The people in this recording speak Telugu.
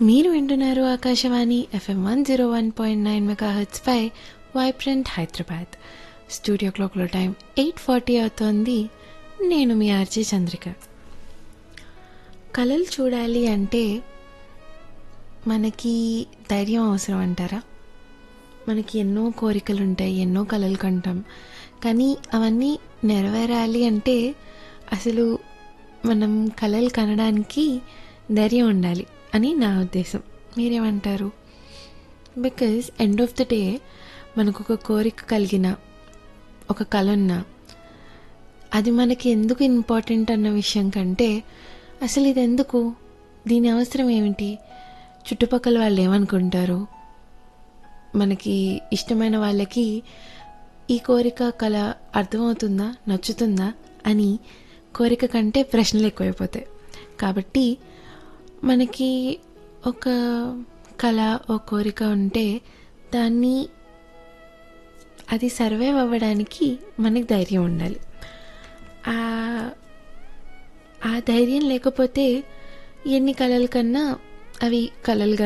మీరు వింటున్నారు Akashvani F M one zero one point nine megahertz పై వైబ్రెంట్ హైదరాబాద్ స్టూడియో క్లాక్లో టైం ఎయిట్ ఫార్టీ అవుతోంది నేను మీ ఆర్జే చంద్రిక కళలు చూడాలి అంటే మనకి ధైర్యం అవసరం అంటారా మనకి ఎన్నో కోరికలు ఉంటాయి ఎన్నో కళలు కంటాం కానీ అవన్నీ నెరవేరాలి అంటే అసలు మనం కళలు కనడానికి ధైర్యం ఉండాలి అని నా ఉద్దేశం మీరేమంటారు because end of the day మనకు ఒక కోరిక కలిగిన ఒక కళ ఉన్నా అది మనకి ఎందుకు ఇంపార్టెంట్ అన్న విషయం కంటే అసలు ఇది ఎందుకు దీని అవసరం ఏమిటి చుట్టుపక్కల వాళ్ళు ఏమనుకుంటారు మనకి ఇష్టమైన వాళ్ళకి ఈ కోరిక కళ అర్థమవుతుందా నచ్చుతుందా అని కోరిక కంటే ప్రశ్నలు ఎక్కువైపోతాయి కాబట్టి మనకి ఒక కళ ఒక కోరిక ఉంటే దాన్ని అది సర్వైవ్ అవ్వడానికి మనకి ధైర్యం ఉండాలి ఆ ధైర్యం లేకపోతే ఎన్ని కళల కన్నా అవి కళలుగా